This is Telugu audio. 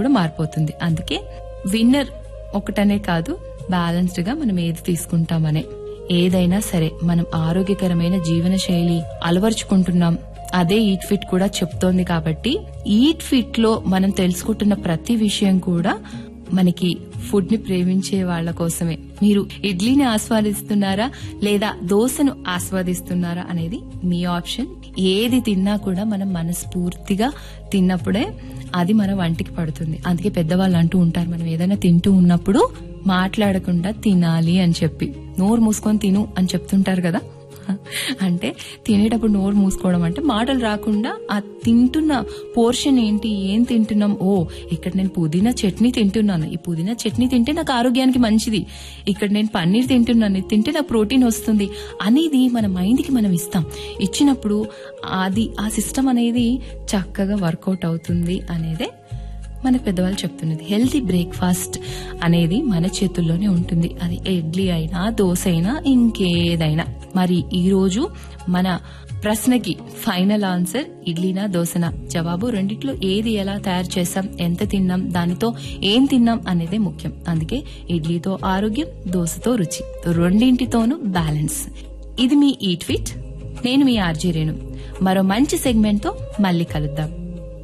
కూడా మారిపోతుంది అందుకే విన్నర్ ఒకటనే కాదు బ్యాలెన్స్డ్ గా మనం ఏది తీసుకుంటామనే ఏదైనా సరే మనం ఆరోగ్యకరమైన జీవన శైలి అలవర్చుకుంటున్నాం అదే ఈట్ ఫిట్ కూడా చెప్తోంది కాబట్టి ఈట్ ఫిట్ లో మనం తెలుసుకుంటున్న ప్రతి విషయం కూడా మనకి ఫుడ్ ని ప్రేమించే వాళ్ళ కోసమే మీరు ఇడ్లీని ఆస్వాదిస్తున్నారా లేదా దోశను ఆస్వాదిస్తున్నారా అనేది మీ ఆప్షన్ ఏది తిన్నా కూడా మనం మనస్ఫూర్తిగా తిన్నప్పుడే అది మన వంటికి పడుతుంది అందుకే పెద్దవాళ్ళు అంటూ ఉంటారు మనం ఏదైనా తింటూ ఉన్నప్పుడు మాట్లాడకుండా తినాలి అని చెప్పి నోరు మూసుకొని తిను అని చెప్తుంటారు కదా అంటే తినేటప్పుడు నోరు మూసుకోవడం అంటే మాటలు రాకుండా ఆ తింటున్న పోర్షన్ ఏంటి ఏం తింటున్నాం ఓ ఇక్కడ నేను పుదీనా చట్నీ తింటున్నాను ఈ పుదీనా చట్నీ తింటే నాకు ఆరోగ్యానికి మంచిది ఇక్కడ నేను పన్నీర్ తింటున్నాను ఇది తింటే నాకు ప్రోటీన్ వస్తుంది అనేది మన మైండ్ కి మనం ఇస్తాం ఇచ్చినప్పుడు అది ఆ సిస్టమ్ అనేది చక్కగా వర్కౌట్ అవుతుంది అనేదే మన పెద్దవాళ్ళు చెప్తున్నది హెల్తీ బ్రేక్ఫాస్ట్ అనేది మన చేతుల్లోనే ఉంటుంది అది ఇడ్లీ అయినా దోశ అయినా ఇంకేదైనా మరి ఈ రోజు మన ప్రశ్నకి ఫైనల్ ఆన్సర్ ఇడ్లీనా దోశనా జవాబు రెండిట్లో ఏది ఎలా తయారు చేసాం ఎంత తిన్నాం దానితో ఏం తిన్నాం అనేదే ముఖ్యం అందుకే ఇడ్లీతో ఆరోగ్యం దోశతో రుచి రెండింటితోనూ బ్యాలెన్స్ ఇది మీ ఈట్ ఫిట్ నేను మీ ఆర్జీ రేణు మరో మంచి సెగ్మెంట్ తో మళ్ళీ కలుద్దాం